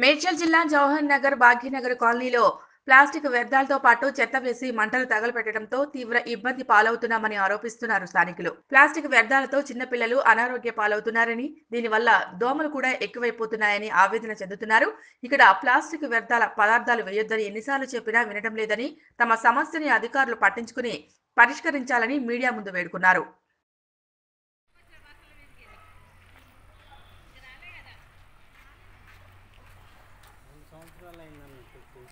మేడ్చల్ జిల్లా జవహర్ నగర్ భాగ్యనగర్ కాలనీలో ప్లాస్టిక్ వ్యర్థాలతో పాటు చెత్త వేసి మంటలు తగలపెట్టడంతో తీవ్ర ఇబ్బంది పాలవుతున్నామని ఆరోపిస్తున్నారు స్థానికులు ప్లాస్టిక్ వ్యర్థాలతో చిన్నపిల్లలు అనారోగ్య పాలవుతున్నారని దీనివల్ల దోమలు కూడా ఎక్కువైపోతున్నాయని ఆవేదన చెందుతున్నారు ఇక్కడ ప్లాస్టిక్ వ్యర్థాల పదార్థాలు వేయొద్దని ఎన్నిసార్లు చెప్పినా వినడం లేదని తమ సమస్యని అధికారులు పట్టించుకుని పరిష్కరించాలని మీడియా ముందు వేడుకున్నారు రెండు సంవత్సరాలు అయిందన్న పెట్టి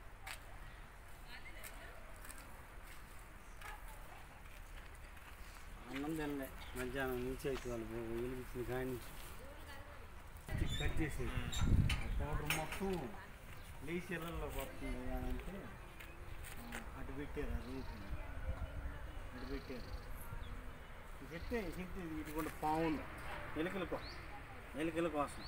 అన్నం తినలే మధ్యాహ్నం నుంచి అయితే వాళ్ళు వెలిగించిన కాడి నుంచి కట్ చేసి పౌడర్ మొత్తం లేచి ఇళ్ళల్లో పడుతుంది అని అంటే ఆ, అటు పెట్టారు ఆ రూట్ అటు పెట్టారు చెప్తే చెప్తే ఇటు కూడా పావులు ఎలుకల కోసం ఎలుకల కోసం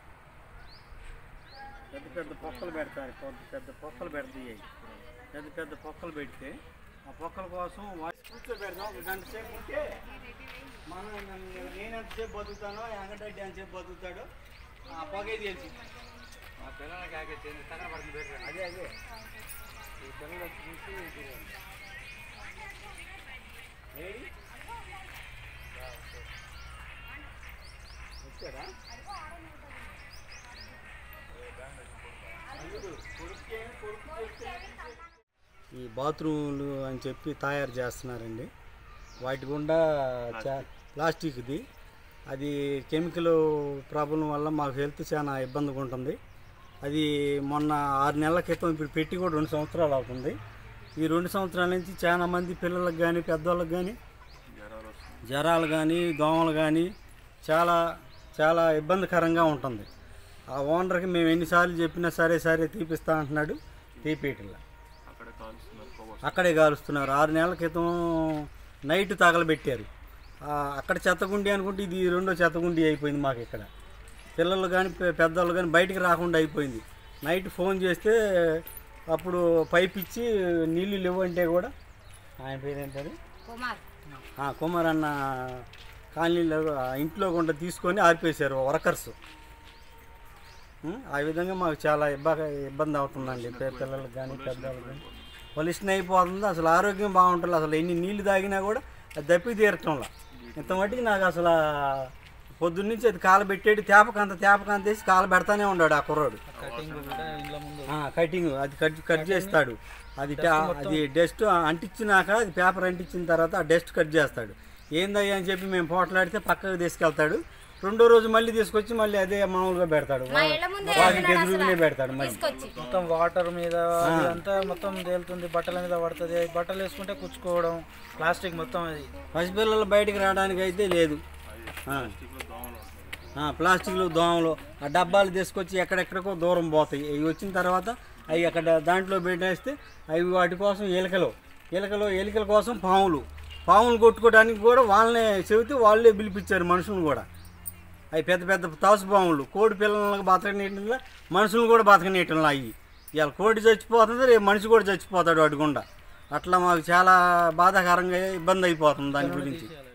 పెద్ద పెద్ద పొక్కలు పెడతారు పెద్ద పెద్ద పొక్కలు పెడతాయి పెద్ద పెద్ద పొక్కలు పెడితే ఆ పొక్కల కోసం వా- కూర్చోబెడదాం ఒక గంట సేపు ఉంటే మనం నేను ఎంతసేపు బతుకుతానో వెంకటరెడ్డి ఎంతసేపు బతుకుతాడో ఆ పొగే తెలిసి అదే అదే ఈ పిల్లలు వచ్చి చూసి ఇది- ఏడి? వచ్చారా ఈ బాత్రూములు అని చెప్పి తయారు చేస్తున్నారండి వాటి గుండా చా ప్లాస్టిక్ది అది కెమికల్ ప్రాబ్లం వల్ల మాకు హెల్త్ చాలా ఇబ్బందిగా ఉంటుంది అది మొన్న ఆరు నెలల క్రితం ఇప్పుడు పెట్టి కూడా రెండు సంవత్సరాలు అవుతుంది ఈ రెండు సంవత్సరాల నుంచి చాలా మంది పిల్లలకు కానీ పెద్దవాళ్ళకి కానీ జ్వరాలు కానీ దోమలు కానీ చాలా చాలా ఇబ్బందికరంగా ఉంటుంది ఆ ఓనర్కి మేము ఎన్నిసార్లు చెప్పినా సరే సరే తీపిస్తా అంటున్నాడు తీపియట్లా అక్కడే కాలుస్తున్నారు ఆరు నెలల క్రితం నైట్ తగలబెట్టారు ఆ, అక్కడ చెత్తగుండి అనుకుంటే ఇది రెండో చెత్తగుండి అయిపోయింది మాకు ఇక్కడ పిల్లలు కానీ పెద్దవాళ్ళు కానీ బయటికి రాకుండా అయిపోయింది నైట్ ఫోన్ చేస్తే అప్పుడు పైప్ ఇచ్చి నీళ్ళు లేవంటే కూడా ఆయన పేరు ఏంటది ఆ, కుమార్ అన్న కాలనీలో ఆ ఇంట్లో గుండా తీసుకొని ఆర్పేశారు వర్కర్స్ ఉం? ఆ విధంగా మాకు చాలా ఇబ్బంది ఇబ్బంది అవుతుందండి పి- పిల్లలకు కానీ పెద్దవాళ్ళకి కానీ పొల్యూషన్ అయిపోతుంది అసలు ఆరోగ్యం బాగుంటుంది అసలు ఎన్ని నీళ్లు తాగినా కూడా అది దప్పి తీరటంలా ఇంత మట్టికి నాకు అసలు పొద్దున్నుంచి అది కాలు పెట్టేది తేపకంత తేపకంత వేసి కాలు పెడతానే ఉన్నాడు ఆ కుర్రోడు ఆ, కటింగ్ అది కట్ కట్ చేస్తాడు అది టా- అది డస్ట్ అంటించినాక అది పేపర్ అంటించిన తర్వాత ఆ డస్ట్ కట్ చేస్తాడు ఏందయ్యా అని చెప్పి మేము పోట్లాడితే పక్కకు తీసుకెళ్తాడు రెండో రోజు మళ్ళీ తీసుకొచ్చి మళ్ళీ అదే మామూలుగా పెడతాడు వాటికి ఎదురుగానే పెడతాడు మళ్ళీ మొత్తం వాటర్ మీద అది అంతా మొత్తం తేలుతుంది బట్టల మీద పడుతుంది బట్టలు వేసుకుంటే కుచ్చుకోవడం ప్లాస్టిక్ మొత్తం అది పసిపిల్లలు బయటికి రావడానికి అయితే లేదు ఆ. ఆ, ప్లాస్టిక్లు దోమలు ఆ డబ్బాలు తీసుకొచ్చి ఎక్కడెక్కడికో దూరం పోతాయి అవి వచ్చిన తర్వాత అవి అక్కడ దాంట్లో పెట్టేస్తే అవి వాటి కోసం ఎలుకలు ఎలుకలు ఎలుకల కోసం పాములు పాములు కొట్టుకోవడానికి కూడా వాళ్ళనే చెబితే వాళ్ళే పిలిపించారు మనుషులను కూడా అవి పెద్ద పెద్ద తాసు పాములు కోడి పిల్లలకు బతకనీయటంలో మనుషులు కూడా బతకనీయటంలో అవి ఇవాళ కోడి చచ్చిపోతుంది రేపు మనిషి కూడా చచ్చిపోతాడు అడుగుండా అట్లా మాకు చాలా బాధాకరంగా ఇబ్బంది అయిపోతుంది దాని గురించి